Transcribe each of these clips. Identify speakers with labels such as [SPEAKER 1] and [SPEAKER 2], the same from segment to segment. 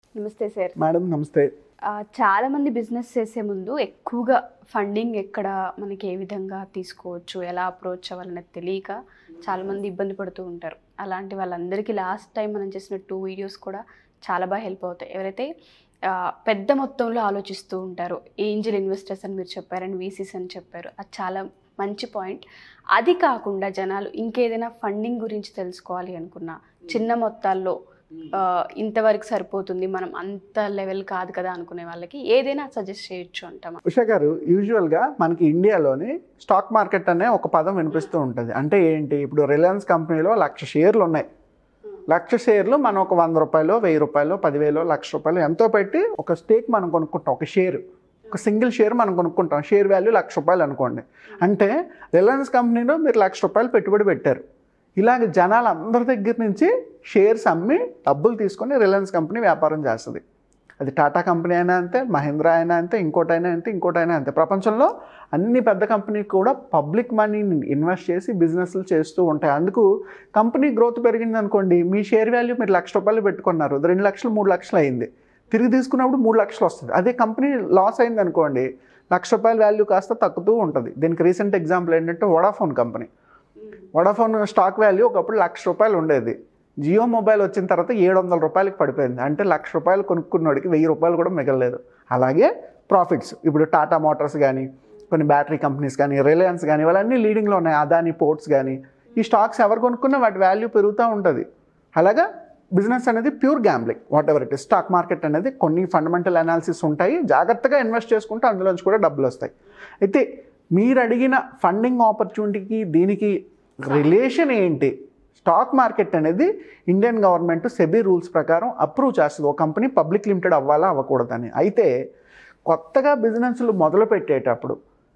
[SPEAKER 1] నమస్తే sir
[SPEAKER 2] madam నమస్తే
[SPEAKER 1] ఆ, చాలా మంది బిజినెస్ చేసే ముందు ఎక్కువగా ఫండింగ్ ఎక్కడ మనకి ఏ విధంగా తీసుకోవచ్చు ఎలా అప్రోచ్ అవ్వాలనేది తెలియక చాలా మంది ఇబ్బంది పడుతూ ఉంటారు అలాంటి వాళ్ళందరికీ లాస్ట్ టైం మనం చేసిన టూ వీడియోస్ కూడా చాలా బాగా హెల్ప్ అవుతాయి ఎవరైతే ఆ, పెద్ద మొత్తంలో ఆలోచిస్తూ ఉంటారు ఏంజల్ ఇన్వెస్టర్స్ అని మీరు చెప్పారు అండ్ వీసీస్ అని చెప్పారు అది చాలా మంచి పాయింట్ అది కాకుండా జనాలు ఇంకేదైనా ఫండింగ్ గురించి తెలుసుకోవాలి అనుకున్నా చిన్న మొత్తాల్లో ఆ, ఇంతవరకు సరిపోతుంది మనం అంత లెవెల్ కాదు కదా అనుకునే వాళ్ళకి ఏదైనా సజెస్ట్ చేయొచ్చు అంటామా
[SPEAKER 2] ఉషా గారు యూజువల్గా మనకి ఇండియాలోని స్టాక్ మార్కెట్ అనే ఒక పదం వినిపిస్తూ ఉంటుంది అంటే ఏంటి ఇప్పుడు రిలయన్స్ కంపెనీలో లక్ష షేర్లు ఉన్నాయి లక్ష షేర్లు మనం ఒక వంద రూపాయలు వెయ్యి రూపాయలు పదివేలు లక్ష రూపాయలు ఎంతో పెట్టి ఒక స్టేక్ మనం కొనుక్కుంటాం ఒక షేర్ ఒక సింగిల్ షేర్ మనం కొనుక్కుంటాం షేర్ వాల్యూ లక్ష రూపాయలు అనుకోండి అంటే రిలయన్స్ కంపెనీలో మీరు లక్ష రూపాయలు పెట్టుబడి పెట్టారు ఇలాగ జనాలు అందరి దగ్గర నుంచి షేర్స్ అమ్మి డబ్బులు తీసుకొని రిలయన్స్ కంపెనీ వ్యాపారం చేస్తుంది అది టాటా కంపెనీ అయినా అంతే మహీంద్రా అయినా అంతే ఇంకోటైనా అంతే ఇంకోటైనా అంతే ప్రపంచంలో అన్ని పెద్ద కంపెనీ కూడా పబ్లిక్ మనీని ఇన్వెస్ట్ చేసి బిజినెస్లు చేస్తూ ఉంటాయి అందుకు కంపెనీ గ్రోత్ పెరిగింది అనుకోండి మీ షేర్ వాల్యూ మీరు లక్ష రూపాయలు పెట్టుకున్నారు అది రెండు లక్షలు మూడు లక్షలు అయింది తిరిగి తీసుకున్నప్పుడు మూడు లక్షలు వస్తుంది అదే కంపెనీ లాస్ అయింది అనుకోండి లక్ష రూపాయల వాల్యూ కాస్త తగ్గుతూ ఉంటుంది దీనికి రీసెంట్ ఎగ్జాంపుల్ ఏంటంటే Vodafone company Vodafone stock value ఒకప్పుడు లక్ష రూపాయలు ఉండేది జియో మొబైల్ వచ్చిన తర్వాత ఏడు వందల రూపాయలకి పడిపోయింది అంటే లక్ష రూపాయలు కొనుక్కున్నోడికి వెయ్యి రూపాయలు కూడా మిగలలేదు అలాగే ప్రాఫిట్స్ ఇప్పుడు టాటా మోటార్స్ కానీ కొన్ని బ్యాటరీ కంపెనీస్ కానీ రిలయన్స్ కానీ ఇవన్నీ లీడింగ్లో ఉన్నాయి అదాని పోర్ట్స్ కానీ ఈ స్టాక్స్ ఎవరు కొనుక్కున్నా వాటి వాల్యూ పెరుగుతూ ఉంటుంది అలాగా బిజినెస్ అనేది pure gambling whatever it is stock market అనేది కొన్ని ఫండమెంటల్ అనాలిసిస్ ఉంటాయి జాగ్రత్తగా ఇన్వెస్ట్ చేసుకుంటే అందులోంచి కూడా డబ్బులు వస్తాయి అయితే మీరు అడిగిన ఫండింగ్ ఆపర్చునిటీకి దీనికి రిలేషన్ ఏంటి స్టాక్ మార్కెట్ అనేది ఇండియన్ గవర్నమెంట్ సెబీ రూల్స్ ప్రకారం అప్రూవ్ చేస్తుంది ఒక కంపెనీ పబ్లిక్ లిమిటెడ్ అవ్వాలా అవ్వకూడదని అయితే కొత్తగా బిజినెస్లు మొదలు పెట్టేటప్పుడు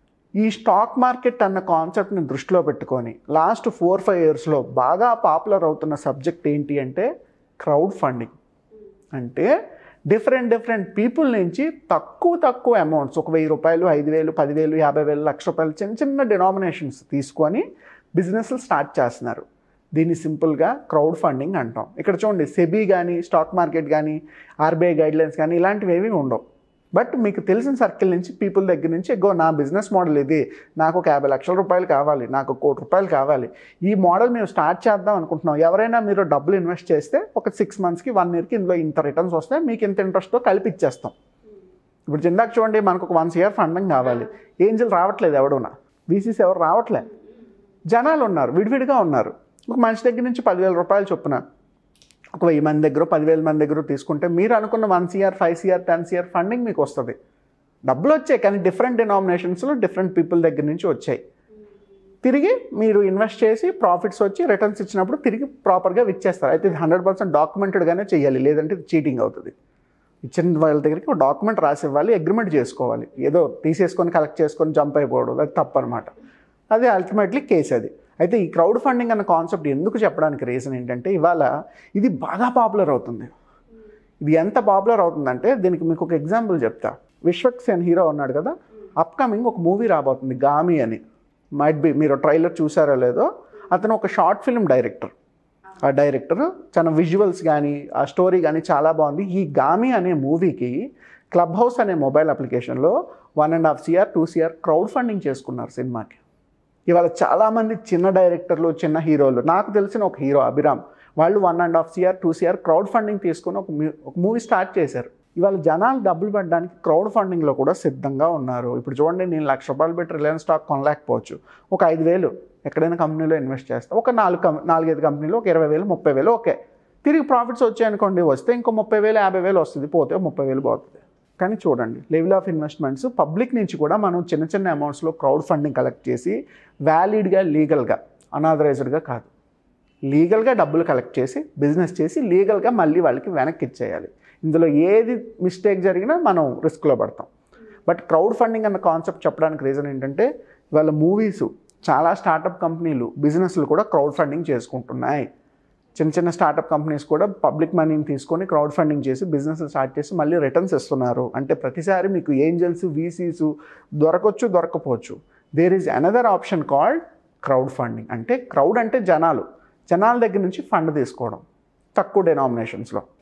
[SPEAKER 2] ఈ స్టాక్ మార్కెట్ అన్న కాన్సెప్ట్ని దృష్టిలో పెట్టుకొని లాస్ట్ ఫోర్ ఫైవ్ ఇయర్స్లో బాగా పాపులర్ అవుతున్న సబ్జెక్ట్ ఏంటి అంటే క్రౌడ్ ఫండింగ్ అంటే డిఫరెంట్ డిఫరెంట్ పీపుల్ నుంచి తక్కువ తక్కువ అమౌంట్స్ ఒక వెయ్యి రూపాయలు ఐదు వేలు పదివేలు యాభై వేలు లక్ష రూపాయలు చిన్న చిన్న డినామినేషన్స్ తీసుకొని బిజినెస్లు స్టార్ట్ చేస్తున్నారు దీన్ని సింపుల్గా క్రౌడ్ ఫండింగ్ అంటాం ఇక్కడ చూడండి సెబీ కానీ స్టాక్ మార్కెట్ కానీ ఆర్బీఐ గైడ్లైన్స్ కానీ ఇలాంటివి ఏమీ ఉండవు బట్ మీకు తెలిసిన సర్కిల్ నుంచి పీపుల్ దగ్గర నుంచి ఎగో నా బిజినెస్ మోడల్ ఇది నాకు ఒక యాభై లక్షల రూపాయలు కావాలి నాకు ఒక కోటి రూపాయలు కావాలి ఈ మోడల్ మేము స్టార్ట్ చేద్దాం అనుకుంటున్నాం ఎవరైనా మీరు డబ్బులు ఇన్వెస్ట్ చేస్తే ఒక సిక్స్ మంత్స్కి వన్ ఇయర్కి ఇందులో ఇంత రిటర్న్స్ వస్తే మీకు ఇంత ఇంట్రెస్ట్తో కలిపి ఇచ్చేస్తాం ఇప్పుడు చిందాక చూడండి మనకు ఒక వన్స్ ఇయర్ ఫండింగ్ కావాలి ఏంజిల్ రావట్లేదు ఎవడునా వీసీస్ ఎవరు రావట్లేదు జనాలు ఉన్నారు విడివిడిగా ఉన్నారు ఒక మనిషి దగ్గర నుంచి పదివేల రూపాయలు చొప్పున ఒక వెయ్యి మంది దగ్గర పదివేల మంది దగ్గర తీసుకుంటే మీరు అనుకున్న one CR five CR ten CR funding మీకు వస్తుంది డబ్బులు వచ్చాయి కానీ డిఫరెంట్ డినామినేషన్స్లో డిఫరెంట్ పీపుల్ దగ్గర నుంచి వచ్చాయి తిరిగి మీరు ఇన్వెస్ట్ చేసి ప్రాఫిట్స్ వచ్చి రిటర్న్స్ ఇచ్చినప్పుడు తిరిగి ప్రాపర్గా ఇచ్చేస్తారు అయితే ఇది హండ్రెడ్ పర్సెంట్ డాక్యుమెంటెడ్గానే చేయాలి లేదంటే ఇది చీటింగ్ అవుతుంది ఇచ్చిన వాళ్ళ దగ్గరికి ఒక డాక్యుమెంట్ రాసి ఇవ్వాలి అగ్రిమెంట్ చేసుకోవాలి ఏదో తీసేసుకొని కలెక్ట్ చేసుకొని జంప్ అయిపోవడం అది తప్పు అనమాట అది అల్టిమేట్లీ కేసు అది అయితే ఈ క్రౌడ్ ఫండింగ్ అన్న కాన్సెప్ట్ ఎందుకు చెప్పడానికి రీజన్ ఏంటంటే ఇవాళ ఇది బాగా పాపులర్ అవుతుంది ఇది ఎంత పాపులర్ అవుతుందంటే దీనికి మీకు ఒక ఎగ్జాంపుల్ చెప్తా విశ్వక్ సేన్ హీరో ఉన్నాడు కదా అప్కమింగ్ ఒక మూవీ రాబోతుంది గామి అని మైట్ బి మీరు ట్రైలర్ చూసారో లేదో అతను ఒక షార్ట్ ఫిల్మ్ డైరెక్టర్ ఆ డైరెక్టర్ చాలా విజువల్స్ కానీ ఆ స్టోరీ కానీ చాలా బాగుంది ఈ గామి అనే మూవీకి క్లబ్ హౌస్ అనే మొబైల్ అప్లికేషన్లో one and half CR two CR crowd funding చేసుకున్నారు సినిమాకి ఇవాళ చాలామంది చిన్న డైరెక్టర్లు చిన్న హీరోలు నాకు తెలిసిన ఒక హీరో అభిరామ్ వాళ్ళు one and half CR two CR crowd funding తీసుకొని ఒక మ్యూ- ఒక మూవీ స్టార్ట్ చేశారు ఇవాళ జనాలు డబ్బులు పెట్టడానికి క్రౌడ్ ఫండింగ్లో కూడా సిద్ధంగా ఉన్నారు ఇప్పుడు చూడండి నేను లక్ష రూపాయలు పెట్టి రిలయన్స్ స్టాక్ కొనలేకపోవచ్చు ఒక ఐదు వేలు ఎక్కడైనా కంపెనీలో ఇన్వెస్ట్ చేస్తా ఒక నాలుగు కం నాలుగైదు కంపెనీలో ఒక ఇరవై వేలు ముప్పై వేలు ఓకే తిరిగి ప్రాఫిట్స్ వచ్చాయనుకోండి వస్తే ఇంకో ముప్పై వేలు యాభై వేలు వస్తుంది పోతే ముప్పై వేలు పోతుంది కానీ చూడండి లెవెల్ ఆఫ్ ఇన్వెస్ట్మెంట్స్ పబ్లిక్ నుంచి కూడా మనం చిన్న చిన్న అమౌంట్స్లో క్రౌడ్ ఫండింగ్ కలెక్ట్ చేసి వ్యాలిడ్గా లీగల్గా అనాథరైజ్డ్గా కాదు లీగల్గా డబ్బులు కలెక్ట్ చేసి బిజినెస్ చేసి లీగల్గా మళ్ళీ వాళ్ళకి వెనక్కి ఇచ్చేయాలి ఇందులో ఏది మిస్టేక్ జరిగినా మనం రిస్క్లో పడతాం బట్ క్రౌడ్ ఫండింగ్ అన్న కాన్సెప్ట్ చెప్పడానికి రీజన్ ఏంటంటే ఇవాళ మూవీస్ చాలా స్టార్టప్ కంపెనీలు బిజినెస్లు కూడా క్రౌడ్ ఫండింగ్ చేసుకుంటున్నాయి చిన్న చిన్న స్టార్టప్ కంపెనీస్ కూడా పబ్లిక్ మనీని తీసుకొని క్రౌడ్ ఫండింగ్ చేసి బిజినెస్ స్టార్ట్ చేసి మళ్ళీ రిటర్న్స్ ఇస్తున్నారు అంటే ప్రతిసారి మీకు ఏంజల్స్ వీసీస్ దొరకవచ్చు దొరకపోవచ్చు there is another option called crowd funding అంటే క్రౌడ్ అంటే జనాలు జనాల దగ్గర నుంచి ఫండ్ తీసుకోవడం తక్కువ డెనామినేషన్స్లో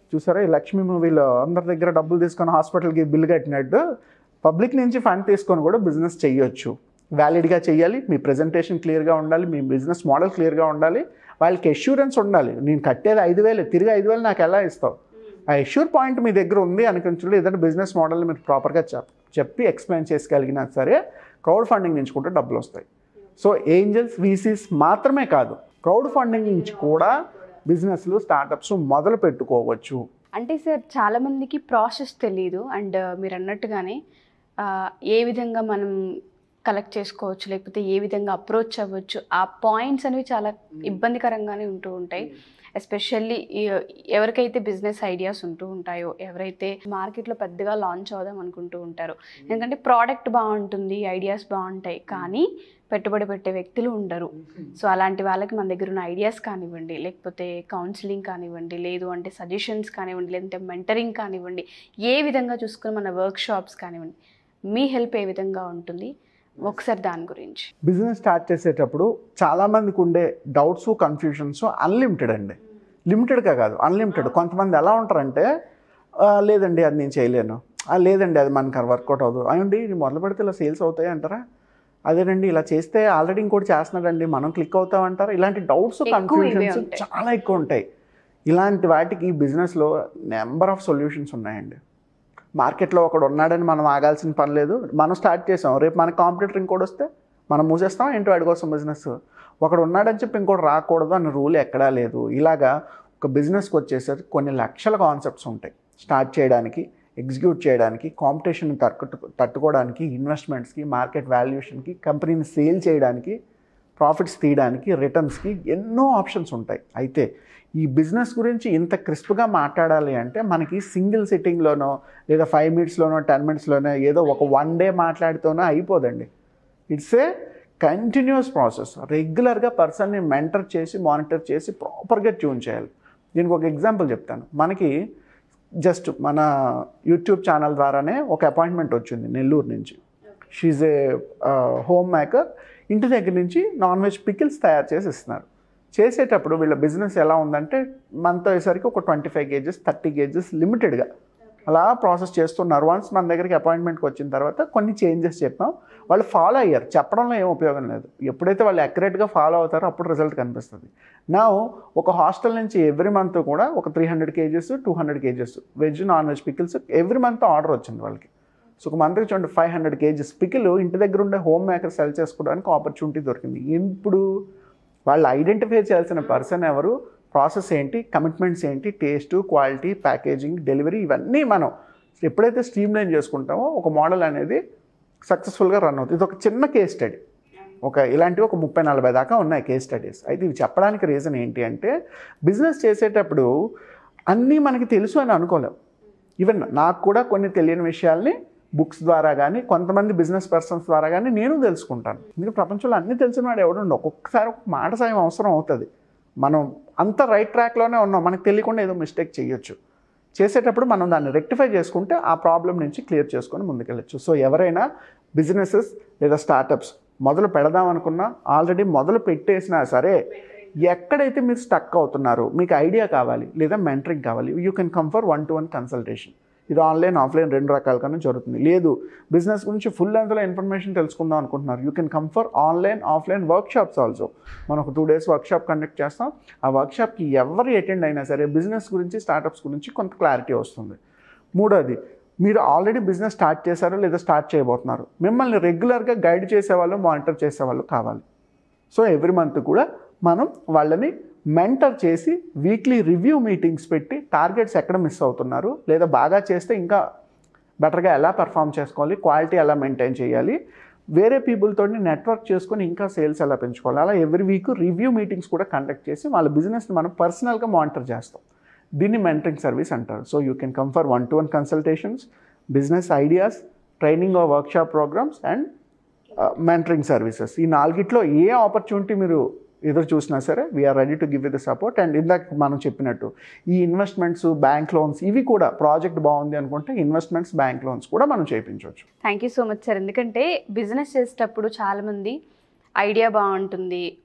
[SPEAKER 2] చూసారా ఈ లక్ష్మీ మూవీలో అందరి దగ్గర డబ్బులు తీసుకొని హాస్పిటల్కి బిల్ కట్టినట్టు పబ్లిక్ నుంచి ఫండ్ తీసుకొని కూడా బిజినెస్ చేయొచ్చు వ్యాలిడ్గా చేయాలి మీ ప్రజెంటేషన్ క్లియర్గా ఉండాలి మీ బిజినెస్ మోడల్ క్లియర్గా ఉండాలి వాళ్ళకి అష్యూరెన్స్ ఉండాలి నేను కట్టేది ఐదు వేలు తిరిగి ఐదు వేలు నాకు ఎలా ఇస్తావు ఆ అష్యూర్ పాయింట్ మీ దగ్గర ఉంది అనుకుంటున్నారు ఏదైనా బిజినెస్ మోడల్ మీరు ప్రాపర్గా చెప్ చెప్పి ఎక్స్ప్లెయిన్ చేసుకోగలిగినా సరే క్రౌడ్ ఫండింగ్ నుంచి కూడా డబ్బులు వస్తాయి సో ఏంజల్స్ వీసీస్ మాత్రమే కాదు క్రౌడ్ ఫండింగ్ నుంచి కూడా బిజినెస్లు స్టార్టప్స్ మొదలు పెట్టుకోవచ్చు
[SPEAKER 1] అంటే సార్ చాలా మందికి ప్రాసెస్ తెలియదు అండ్ మీరు అన్నట్టుగానే ఆ, ఏ విధంగా మనం కలెక్ట్ చేసుకోవచ్చు లేకపోతే ఏ విధంగా అప్రోచ్ అవ్వచ్చు ఆ పాయింట్స్ అనేవి చాలా ఇబ్బందికరంగానే ఉంటూ ఉంటాయి ఎస్పెషల్లీ ఎవరికైతే బిజినెస్ ఐడియాస్ ఉంటూ ఉంటాయో ఎవరైతే మార్కెట్లో పెద్దగా లాంచ్ అవుదాం అనుకుంటూ ఉంటారో ఎందుకంటే ప్రోడక్ట్ బాగుంటుంది ఐడియాస్ బాగుంటాయి కానీ పెట్టుబడి పెట్టే వ్యక్తులు ఉండరు సో అలాంటి వాళ్ళకి మన దగ్గర ఉన్న ఐడియాస్ కానివ్వండి లేకపోతే కౌన్సిలింగ్ కానివ్వండి లేదు అంటే సజెషన్స్ కానివ్వండి లేదంటే మెంటరింగ్ కానివ్వండి ఏ విధంగా చూసుకుని మన వర్క్ షాప్స్ కానివ్వండి మీ హెల్ప్ ఏ విధంగా ఉంటుంది ఒకసారి దాని గురించి
[SPEAKER 2] బిజినెస్ స్టార్ట్ చేసేటప్పుడు చాలామందికి ఉండే డౌట్స్ కన్ఫ్యూషన్స్ అన్లిమిటెడ్ అండి లిమిటెడ్గా కాదు అన్లిమిటెడ్ కొంతమంది ఎలా ఉంటారంటే "ఆ, లేదండి అది నేను చేయలేను "ఆ, లేదండి అది మనకు వర్కౌట్ అవ్వదు అయ్యండి ఇది మొదలు పెడితే ఇలా సేల్స్ అవుతాయి అంటారా అదేనండి ఇలా చేస్తే ఆల్రెడీ ఇంకోటి చేస్తున్నాడండి మనం క్లిక్ అవుతాం అంటారా ఇలాంటి డౌట్స్
[SPEAKER 1] ఎక్కువ ఇవే
[SPEAKER 2] కన్ఫ్యూషన్స్
[SPEAKER 1] ఉంటాయి.
[SPEAKER 2] చాలా ఎక్కువ ఉంటాయి ఇలాంటి వాటికి ఈ బిజినెస్లో నెంబర్ ఆఫ్ సొల్యూషన్స్ ఉన్నాయండి మార్కెట్లో ఒకడు ఉన్నాడని మనం ఆగాల్సిన పని లేదు మనం స్టార్ట్ చేసాం రేపు మన కాంపిటీటర్ ఇంకోటి వస్తే మనం మూసేస్తాం ఏంటో వాడి కోసం బిజినెస్ ఒకడు ఉన్నాడని చెప్పి ఇంకోటి రాకూడదు అన్న రూల్ ఎక్కడా లేదు ఇలాగా ఒక బిజినెస్కి వచ్చేసరికి కొన్ని లక్షల కాన్సెప్ట్స్ ఉంటాయి స్టార్ట్ చేయడానికి ఎగ్జిక్యూట్ చేయడానికి కాంపిటీషన్ తట్టు తట్టుకోవడానికి ఇన్వెస్ట్మెంట్స్కి మార్కెట్ వాల్యుయేషన్కి కంపెనీని సేల్ చేయడానికి ప్రాఫిట్స్ తీయడానికి రిటర్న్స్కి ఎన్నో ఆప్షన్స్ ఉంటాయి అయితే ఈ బిజినెస్ గురించి ఇంత క్రిస్ప్గా మాట్లాడాలి అంటే మనకి సింగిల్ సిట్టింగ్లోనో లేదా ఫైవ్ మినిట్స్లోనో టెన్ మినిట్స్లోనో ఏదో ఒక వన్ డే మాట్లాడితేనో అయిపోదండి ఇట్స్ ఏ కంటిన్యూస్ ప్రాసెస్ రెగ్యులర్గా పర్సన్ని మెంటర్ చేసి మానిటర్ చేసి ప్రాపర్గా ట్యూన్ చేయాలి దీనికి ఒక ఎగ్జాంపుల్ చెప్తాను మనకి జస్ట్ మన యూట్యూబ్ ఛానల్ ద్వారానే ఒక అపాయింట్మెంట్ వచ్చింది నెల్లూరు నుంచి షీజ్ ఏ హోమ్ మేకర్ ఇంటి దగ్గర నుంచి నాన్ వెజ్ పికిల్స్ తయారు చేసి ఇస్తున్నారు చేసేటప్పుడు వీళ్ళ బిజినెస్ ఎలా ఉందంటే మనతో అయ్యేసరికి ఒక twenty five KGs thirty KGs లిమిటెడ్గా అలా ప్రాసెస్ చేస్తున్నారు వన్స్ మన దగ్గరికి అపాయింట్మెంట్కి వచ్చిన తర్వాత కొన్ని చేంజెస్ చెప్పాం వాళ్ళు ఫాలో అయ్యారు చెప్పడంలో ఏం ఉపయోగం లేదు ఎప్పుడైతే వాళ్ళు అక్యురేట్గా ఫాలో అవుతారో అప్పుడు రిజల్ట్ కనిపిస్తుంది నా ఒక హాస్టల్ నుంచి ఎవ్రీ మంత్ కూడా ఒక three hundred KGs two hundred KGs veg non veg pickles every month order వచ్చింది వాళ్ళకి సో ఒక మంత్కి చూడండి ఫైవ్ హండ్రెడ్ కేజీస్ పికిల్ ఇంటి దగ్గర ఉండే హోమ్ మేకర్ సెల్ చేసుకోవడానికి ఆపర్చునిటీ దొరికింది ఇప్పుడు వాళ్ళు ఐడెంటిఫై చేయాల్సిన పర్సన్ ఎవరు ప్రాసెస్ ఏంటి కమిట్మెంట్స్ ఏంటి టేస్ట్ క్వాలిటీ ప్యాకేజింగ్ డెలివరీ ఇవన్నీ మనం ఎప్పుడైతే స్ట్రీమ్ లైన్ చేసుకుంటామో ఒక మోడల్ అనేది సక్సెస్ఫుల్గా రన్ అవుతుంది ఇది ఒక చిన్న కేస్ స్టడీ ఒక ఇలాంటివి ఒక ముప్పై నలభై దాకా ఉన్నాయి కేస్ స్టడీస్ అయితే ఇవి చెప్పడానికి రీజన్ ఏంటి అంటే బిజినెస్ చేసేటప్పుడు అన్నీ మనకి తెలుసు అని అనుకోలేం ఈవెన్ నాకు కూడా కొన్ని తెలియని విషయాల్ని బుక్స్ ద్వారా కానీ కొంతమంది బిజినెస్ పర్సన్స్ ద్వారా కానీ నేను తెలుసుకుంటాను ఎందుకంటే ప్రపంచంలో అన్నీ తెలిసిన వాడు ఎవడుండో ఒక్కొక్కసారి ఒక మాట సాయం అవసరం అవుతుంది మనం అంత రైట్ ట్రాక్లోనే ఉన్నాం మనకు తెలియకుండా ఏదో మిస్టేక్ చేయొచ్చు చేసేటప్పుడు మనం దాన్ని రెక్టిఫై చేసుకుంటే ఆ ప్రాబ్లం నుంచి క్లియర్ చేసుకొని ముందుకెళ్ళచ్చు సో ఎవరైనా బిజినెసెస్ లేదా స్టార్టప్స్ మొదలు పెడదాం అనుకున్నా ఆల్రెడీ మొదలు పెట్టేసినా సరే ఎక్కడైతే మీరు స్టక్ అవుతున్నారో మీకు ఐడియా కావాలి లేదా మెంటరింగ్ కావాలి you can come for one to one consultation ఇది ఆన్లైన్ ఆఫ్లైన్ రెండు రకాలుగానే జరుగుతుంది లేదు బిజినెస్ గురించి ఫుల్ లెంత్లో ఇన్ఫర్మేషన్ తెలుసుకుందాం అనుకుంటున్నారు you can come for online offline workshops also మనం ఒక two days workshop conduct చేస్తాం ఆ వర్క్ షాప్కి ఎవరు అటెండ్ అయినా సరే బిజినెస్ గురించి స్టార్టప్స్ గురించి కొంత క్లారిటీ వస్తుంది మూడోది మీరు ఆల్రెడీ బిజినెస్ స్టార్ట్ చేశారో లేదా స్టార్ట్ చేయబోతున్నారు మిమ్మల్ని రెగ్యులర్గా గైడ్ చేసేవాళ్ళు మానిటర్ చేసేవాళ్ళు కావాలి సో ఎవ్రీ మంత్ కూడా మనం వాళ్ళని మెంటర్ చేసి వీక్లీ రివ్యూ మీటింగ్స్ పెట్టి టార్గెట్స్ ఎక్కడ మిస్ అవుతున్నారు లేదా బాగా చేస్తే ఇంకా బెటర్గా ఎలా పెర్ఫామ్ చేసుకోవాలి క్వాలిటీ ఎలా మెయింటైన్ చేయాలి వేరే పీపుల్తో నెట్వర్క్ చేసుకొని ఇంకా సేల్స్ ఎలా పెంచుకోవాలి అలా ఎవ్రీ వీక్ రివ్యూ మీటింగ్స్ కూడా కండక్ట్ చేసి వాళ్ళ బిజినెస్ని మనం పర్సనల్గా మానిటర్ చేస్తాం దీన్ని మెంటరింగ్ సర్వీస్ అంటారు so you can come for one to one consultations business ideas training or workshop programmes and mentoring services ఈ నాలుగిట్లో ఏ ఆపర్చునిటీ మీరు ఎదురు చూసినా సరే we're ready to give you the support and ఇందాక మనం చెప్పినట్టు ఈ ఇన్వెస్ట్మెంట్స్ బ్యాంక్ లోన్స్ ఇవి కూడా ప్రాజెక్ట్ బాగుంది అనుకుంటే ఇన్వెస్ట్మెంట్స్ బ్యాంక్ లోన్స్ కూడా మనం చేయించవచ్చు
[SPEAKER 1] thank you so much sir ఎందుకంటే బిజినెస్ చేసేటప్పుడు చాలామంది ఐడియా బాగుంటుంది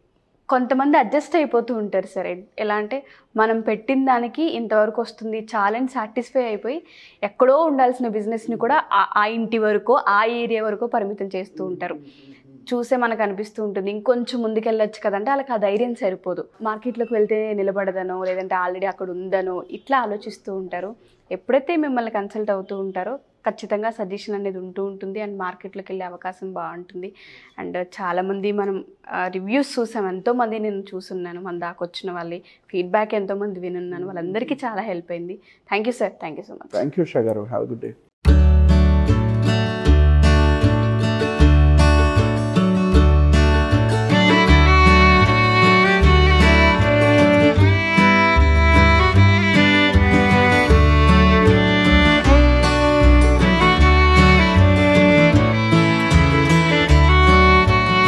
[SPEAKER 1] కొంతమంది అడ్జస్ట్ అయిపోతూ ఉంటారు సార్ ఎలా అంటే మనం పెట్టిన దానికి ఇంతవరకు వస్తుంది చాలని సాటిస్ఫై అయిపోయి ఎక్కడో ఉండాల్సిన బిజినెస్ని కూడా ఆ- ఆ ఇంటి వరకు ఆ ఏరియా వరకు పరిమితం చేస్తూ ఉంటారు చూసే మనకు అనిపిస్తూ ఉంటుంది ఇంకొంచెం ముందుకెళ్ళొచ్చు కదంటే వాళ్ళకి ఆ ధైర్యం సరిపోదు మార్కెట్లోకి వెళ్తే నిలబడదనో లేదంటే ఆల్రెడీ అక్కడ ఉందనో ఇట్లా ఆలోచిస్తూ ఉంటారు ఎప్పుడైతే మిమ్మల్ని కన్సల్ట్ అవుతూ ఉంటారో ఖచ్చితంగా సజెషన్ అనేది ఉంటూ ఉంటుంది అండ్ మార్కెట్లోకి వెళ్ళే అవకాశం బాగుంటుంది అండ్ చాలామంది మనం రివ్యూస్ చూసాం ఎంతోమంది నేను చూసున్నాను మన దాకా వచ్చిన వాళ్ళి ఫీడ్బ్యాక్ ఎంతోమంది వినున్నాను వాళ్ళందరికీ చాలా హెల్ప్ అయింది thank you sir thank you so much
[SPEAKER 2] thank you షగారు హ్యావ్ గుడ్ డే